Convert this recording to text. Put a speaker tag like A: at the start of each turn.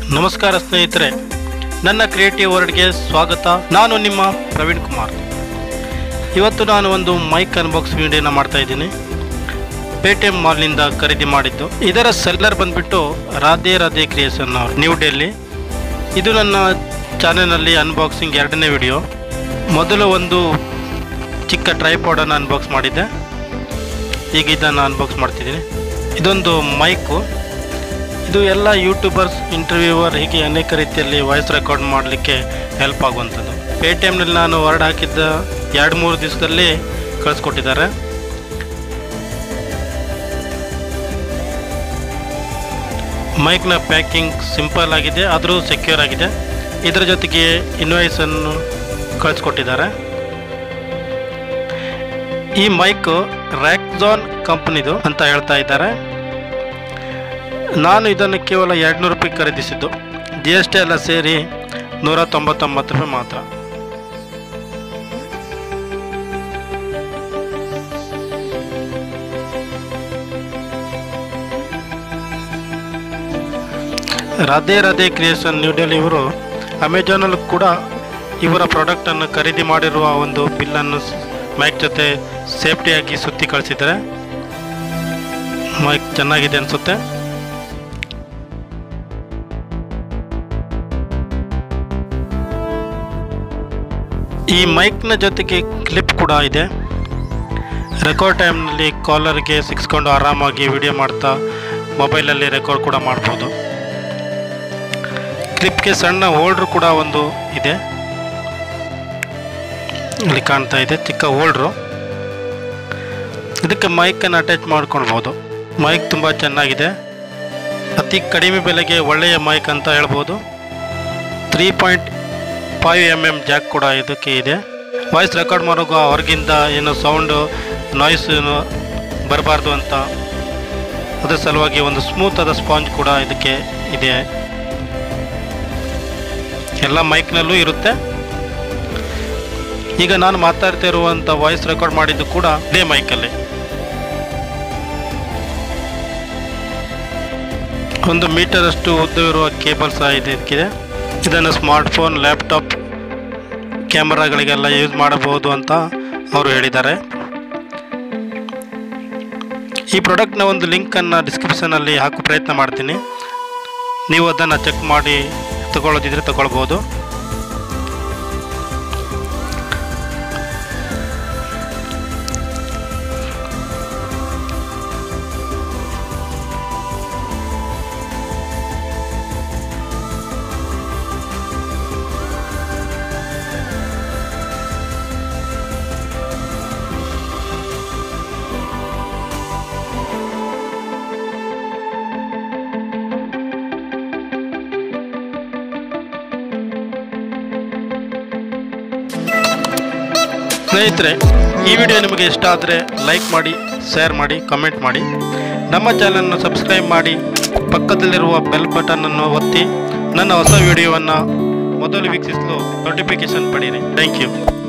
A: ನಮಸ್ಕಾರ ಸ್ನೇಹಿತರೆ ನನ್ನ ಕ್ರಿಯೇಟಿವ್ ವರ್ಡ್ಗೆ ಸ್ವಾಗತ ನಾನು ನಿಮ್ಮ ಪ್ರವೀಣ್ ಕುಮಾರ್ ಇವತ್ತು ನಾನು ಒಂದು ಮೈಕ್ ಅನ್ಬಾಕ್ಸ್ ವಿಡಿಯೋನ ಮಾಡ್ತಾ ಇದ್ದೀನಿ ಪೇಟಿಎಂ ಮಾಲ್ನಿಂದ ಖರೀದಿ ಮಾಡಿದ್ದು ಇದರ ಸೆಲ್ಲರ್ ಬಂದ್ಬಿಟ್ಟು ರಾಧೆ ರಾಧೆ ಕ್ರಿಯೇಷನ್ ಅವರು ನ್ಯೂ ಡೆಲ್ಲಿ ಇದು ನನ್ನ ಚಾನೆಲ್ನಲ್ಲಿ ಅನ್ಬಾಕ್ಸಿಂಗ್ ಎರಡನೇ ವಿಡಿಯೋ ಮೊದಲು ಒಂದು ಚಿಕ್ಕ ಟ್ರೈಪಾಡನ್ನು ಅನ್ಬಾಕ್ಸ್ ಮಾಡಿದ್ದೆ ಈಗ ಇದನ್ನು ಅನ್ಬಾಕ್ಸ್ ಮಾಡ್ತಿದ್ದೀನಿ ಇದೊಂದು ಮೈಕು ಇದು ಎಲ್ಲ ಯೂಟ್ಯೂಬರ್ಸ್ ಇಂಟರ್ವ್ಯೂವರ್ ಹೀಗೆ ಅನೇಕ ರೀತಿಯಲ್ಲಿ ವಾಯ್ಸ್ ರೆಕಾರ್ಡ್ ಮಾಡಲಿಕ್ಕೆ ಹೆಲ್ಪ್ ಆಗುವಂಥದ್ದು ಪೇ ಟಿ ಎಮ್ನಲ್ಲಿ ನಾನು ವರ್ಡ್ ಹಾಕಿದ್ದ ಎರಡು ಮೂರು ದಿವಸದಲ್ಲಿ ಕಳಿಸ್ಕೊಟ್ಟಿದ್ದಾರೆ ಮೈಕ್ನ ಪ್ಯಾಕಿಂಗ್ ಸಿಂಪಲ್ ಆಗಿದೆ ಆದರೂ ಸೆಕ್ಯೂರ್ ಆಗಿದೆ ಇದರ ಜೊತೆಗೆ ಇನ್ವಾಯ್ಸನ್ನು ಕಳಿಸ್ಕೊಟ್ಟಿದ್ದಾರೆ ಈ ಮೈಕ್ ರ್ಯಾಕ್ಝಾನ್ ಕಂಪ್ನಿದು ಅಂತ ಹೇಳ್ತಾ ಇದ್ದಾರೆ ನಾನು ಇದನ್ನು ಕೇವಲ ಎರಡುನೂರು ರೂಪಾಯಿ ಖರೀದಿಸಿದ್ದು ಜಿ ಎಸ್ ಟಿ ಎಲ್ಲ ಸೇರಿ ನೂರ ತೊಂಬತ್ತೊಂಬತ್ತು ರೂಪಾಯಿ ಮಾತ್ರ ರಾಧೆ ರಾಧೆ ಕ್ರಿಯೇಷನ್ ನ್ಯೂ ಡೆಲ್ಲಿ ಇವರು ಅಮೆಜಾನಲ್ಲಿ ಕೂಡ ಇವರ ಪ್ರಾಡಕ್ಟನ್ನು ಖರೀದಿ ಮಾಡಿರುವ ಒಂದು ಬಿಲ್ಲನ್ನು ಮೈಕ್ ಜೊತೆ ಸೇಫ್ಟಿಯಾಗಿ ಸುತ್ತಿ ಕಳಿಸಿದ್ದಾರೆ ಮೈಕ್ ಚೆನ್ನಾಗಿದೆ ಅನಿಸುತ್ತೆ ಈ ಮೈಕ್ನ ಜೊತೆಗೆ ಕ್ಲಿಪ್ ಕೂಡ ಇದೆ ರೆಕಾರ್ಡ್ ಟೈಮ್ನಲ್ಲಿ ಕಾಲರ್ಗೆ ಸಿಕ್ಸ್ಕೊಂಡು ಆರಾಮಾಗಿ ವಿಡಿಯೋ ಮಾಡ್ತಾ ಮೊಬೈಲಲ್ಲಿ ರೆಕಾರ್ಡ್ ಕೂಡ ಮಾಡ್ಬೋದು ಕ್ಲಿಪ್ಗೆ ಸಣ್ಣ ಹೋಲ್ಡ್ರ್ ಕೂಡ ಒಂದು ಇದೆ ಇಲ್ಲಿ ಕಾಣ್ತಾ ಇದೆ ಚಿಕ್ಕ ಹೋಲ್ಡ್ರು ಇದಕ್ಕೆ ಮೈಕನ್ನು ಅಟ್ಯಾಚ್ ಮಾಡ್ಕೊಳ್ಬೋದು ಮೈಕ್ ತುಂಬ ಚೆನ್ನಾಗಿದೆ ಅತಿ ಕಡಿಮೆ ಬೆಲೆಗೆ ಒಳ್ಳೆಯ ಮೈಕ್ ಅಂತ ಹೇಳ್ಬೋದು three point five M M jack ಕೂಡ ಇದಕ್ಕೆ ಇದೆ ವಾಯ್ಸ್ ರೆಕಾರ್ಡ್ ಮಾಡುವಾಗ ಹೊರಗಿಂದ ಏನು ಸೌಂಡು ನಾಯ್ಸ್ ಬರಬಾರ್ದು ಅಂತ ಅದರ ಸಲುವಾಗಿ ಒಂದು ಸ್ಮೂತ್ ಆದ ಸ್ಪಾಂಜ್ ಕೂಡ ಇದಕ್ಕೆ ಇದೆ ಎಲ್ಲ ಮೈಕ್ನಲ್ಲೂ ಇರುತ್ತೆ ಈಗ ನಾನು ಮಾತಾಡ್ತಾ ಇರುವಂಥ ವಾಯ್ಸ್ ರೆಕಾರ್ಡ್ ಮಾಡಿದ್ದು ಕೂಡ ಇದೇ ಮೈಕಲ್ಲಿ ಒಂದು ಮೀಟರಷ್ಟು ಉದ್ದವಿರುವ ಕೇಬಲ್ ಸಹ ಇದೆ ಇದಕ್ಕಿದೆ ಇದನ್ನು ಸ್ಮಾರ್ಟ್ಫೋನ್ ಲ್ಯಾಪ್ಟಾಪ್ ಕ್ಯಾಮರಾಗಳಿಗೆಲ್ಲ ಯೂಸ್ ಮಾಡಬಹುದು ಅಂತ ಅವರು ಹೇಳಿದ್ದಾರೆ ಈ ಪ್ರಾಡಕ್ಟ್ನ ಒಂದು ಲಿಂಕನ್ನು ಡಿಸ್ಕ್ರಿಪ್ಷನಲ್ಲಿ ಹಾಕೋ ಪ್ರಯತ್ನ ಮಾಡ್ತೀನಿ ನೀವು ಅದನ್ನು ಚೆಕ್ ಮಾಡಿ ತಗೊಳ್ಳೋದಿದ್ರೆ ತಗೊಳ್ಬೋದು ಸ್ನೇಹಿತರೆ ಈ ವಿಡಿಯೋ ನಿಮಗೆ ಇಷ್ಟ ಆದರೆ ಲೈಕ್ ಮಾಡಿ ಶೇರ್ ಮಾಡಿ ಕಮೆಂಟ್ ಮಾಡಿ ನಮ್ಮ ಚಾನಲನ್ನು ಸಬ್ಸ್ಕ್ರೈಬ್ ಮಾಡಿ ಪಕ್ಕದಲ್ಲಿರುವ ಬೆಲ್ ಬಟನನ್ನು ಒತ್ತಿ ನನ್ನ ಹೊಸ ವಿಡಿಯೋವನ್ನು ಮೊದಲು ವೀಕ್ಷಿಸಲು ನೋಟಿಫಿಕೇಶನ್ ಪಡೀರಿ ಥ್ಯಾಂಕ್ ಯು